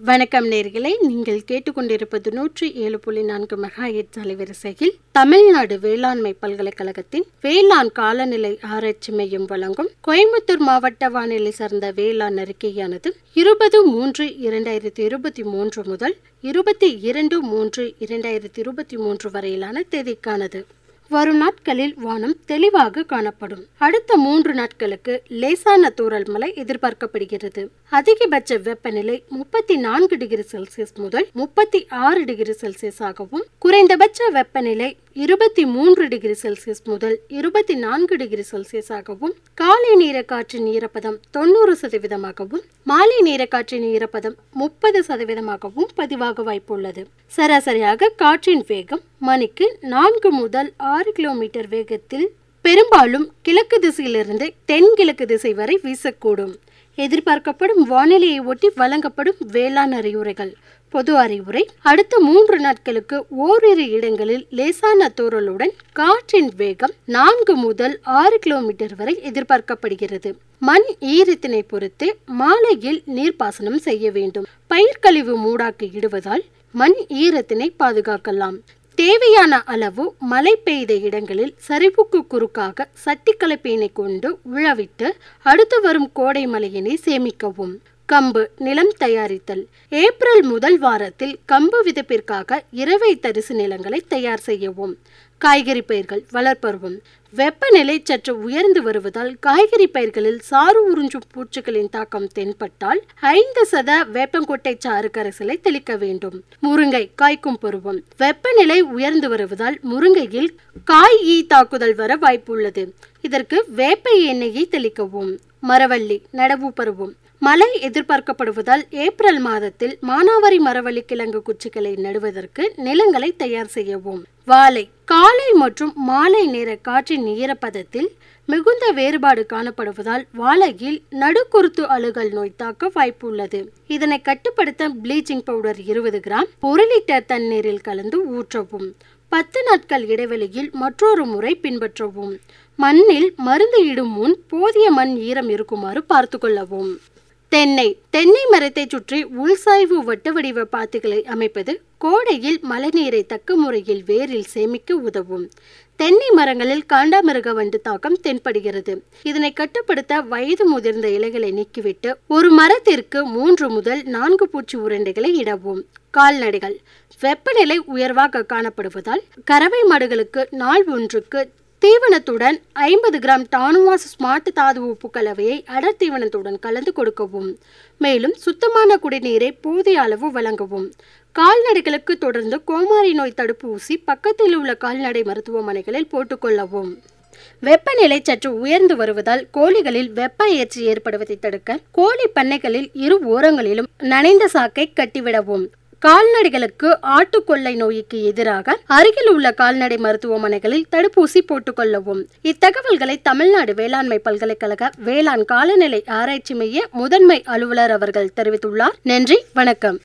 வணக்கம் நேர்களே நீங்கள் கேட்டுக்கொண்டிருப்பது நூற்றி ஏழு புள்ளி நான்கு மெகாஹெட் அலைவரிசையில் தமிழ்நாடு வேளாண்மை பல்கலைக்கழகத்தின் வேளாண் காலநிலை ஆராய்ச்சி மையம் வழங்கும் கோயம்புத்தூர் மாவட்ட வானிலை சார்ந்த வேளாண் அறிக்கையானது இருபது மூன்று இரண்டாயிரத்தி இருபத்தி மூன்று முதல் இருபத்தி இரண்டு மூன்று இரண்டாயிரத்தி இருபத்தி மூன்று வரையிலான தேதிக்கானது வரும் நாட்களில் வானம் தெளிவாக காணப்படும் அடுத்த மூன்று நாட்களுக்கு லேசான தூறல் மழை எதிர்பார்க்கப்படுகிறது அதிகபட்ச வெப்பநிலை முப்பத்தி நான்கு டிகிரி செல்சியஸ் முதல் முப்பத்தி ஆறு டிகிரி செல்சியஸ் ஆகவும் குறைந்தபட்ச வெப்பநிலை இருபத்தி மூன்று டிகிரி செல்சியஸ் முதல் இருபத்தி நான்கு டிகிரி செல்சியஸ் ஆகவும் காலை நேர காற்றின் ஈரப்பதம் தொண்ணூறு சதவீதமாகவும் மாலை நேர காற்றின் ஈரப்பதம் முப்பது சதவீதமாகவும் பதிவாக வாய்ப்புள்ளது சராசரியாக காற்றின் வேகம் மணிக்கு நான்கு முதல் ஆறு கிலோமீட்டர் வேகத்தில் பெரும்பாலும் கிழக்கு திசையிலிருந்து தென்கிழக்கு திசை வரை வீசக்கூடும் எதிர்பார்க்கப்படும் வானிலையை ஒட்டி வழங்கப்படும் வேளாண் அறிவுரைகள் பொது அறிவுரை அடுத்த மூன்று நாட்களுக்கு ஓரிரு இடங்களில் லேசான தூறலுடன் காற்றின் வேகம் நான்கு முதல் ஆறு கிலோமீட்டர் வரை எதிர்பார்க்கப்படுகிறது மண் ஈரத்தினை பொறுத்து மாலையில் நீர்ப்பாசனம் செய்ய வேண்டும் பயிர்க்கழிவு மூடாக்கு இடுவதால் மண் ஈரத்தினை பாதுகாக்கலாம் தேவையான அளவு மழை பெய்த இடங்களில் சரிவுக்கு குறுக்காக சட்டி கலப்பையினை கொண்டு உழவிட்டு அடுத்து வரும் கோடை மழையினை சேமிக்கவும் கம்பு நிலம் தயாரித்தல் ஏப்ரல் முதல் வாரத்தில் கம்பு விதைப்பிற்காக இரவை தரிசு நிலங்களை தயார் செய்யவும் காய்கறி பயிர்கள் வளர்ப்பருவம் வெப்பநிலை சற்று உயர்ந்து வருவதால் காய்கறி பயிர்களில் சாறு உறிஞ்சும் பூச்சிகளின் தாக்கம் தென்பட்டால் ஐந்து சத வேப்பங்கொட்டை சாறு கரைசலை தெளிக்க வேண்டும் முருங்கை காய்க்கும் பருவம் வெப்பநிலை உயர்ந்து வருவதால் முருங்கையில் காய் ஈ தாக்குதல் வர வாய்ப்புள்ளது இதற்கு வேப்ப எண்ணெயை தெளிக்கவும் மரவள்ளி நடவு பருவம் மழை எதிர்பார்க்கப்படுவதால் ஏப்ரல் மாதத்தில் மானாவாரி மரவள்ளி கிழங்கு குச்சிகளை நடுவதற்கு நிலங்களை தயார் செய்யவும் வாழை காலை மற்றும் மாலை நேர காற்றின் ஈரப்பதத்தில் மிகுந்த வேறுபாடு காணப்படுவதால் வாழையில் நடுக்குருத்து அழுகல் நோய் தாக்க வாய்ப்பு உள்ளது இதனை கட்டுப்படுத்த ப்ளீச்சிங் பவுடர் இருபது கிராம் ஒரு லிட்டர் தண்ணீரில் கலந்து ஊற்றவும் பத்து நாட்கள் இடைவெளியில் மற்றொரு முறை பின்பற்றவும் மண்ணில் மருந்து இடும் முன் போதிய மண் ஈரம் இருக்குமாறு பார்த்து கொள்ளவும் தென்னை தென்னை மரத்தை சுற்றி உள்சாய்வு வட்ட வடிவ பாத்திகளை அமைப்பது கோடையில் மழைநீரை தக்க முறையில் வேரில் சேமிக்க உதவும் தென்னை மரங்களில் காண்டாமிருக வண்டு தாக்கம் தென்படுகிறது இதனை கட்டுப்படுத்த வயது முதிர்ந்த இலைகளை நீக்கிவிட்டு ஒரு மரத்திற்கு மூன்று முதல் நான்கு பூச்சி உருண்டைகளை இடவும் கால்நடைகள் வெப்பநிலை உயர்வாக காணப்படுவதால் கறவை மாடுகளுக்கு நாள் ஒன்றுக்கு தீவனத்துடன் ஐம்பது கிராம் டானுவாஸ் ஸ்மார்ட் தாது உப்பு கலவையை அடர் தீவனத்துடன் கலந்து கொடுக்கவும் மேலும் சுத்தமான குடிநீரை போதிய அளவு வழங்கவும் கால்நடைகளுக்கு தொடர்ந்து கோமாரி நோய் தடுப்பு ஊசி பக்கத்தில் உள்ள கால்நடை மருத்துவமனைகளில் போட்டுக்கொள்ளவும் வெப்பநிலை சற்று உயர்ந்து வருவதால் கோழிகளில் வெப்ப ஏற்றி ஏற்படுவதை தடுக்க கோழி பண்ணைகளில் இரு ஓரங்களிலும் நனைந்த சாக்கை கட்டிவிடவும் கால்நடைகளுக்கு ஆட்டுக்கொள்ளை நோய்க்கு எதிராக அருகில் உள்ள கால்நடை மருத்துவமனைகளில் தடுப்பூசி போட்டுக்கொள்ளவும் இத்தகவல்களை தமிழ்நாடு வேளாண்மை பல்கலைக்கழக வேளாண் காலநிலை ஆராய்ச்சி மைய முதன்மை அலுவலர் அவர்கள் தெரிவித்துள்ளார் நன்றி வணக்கம்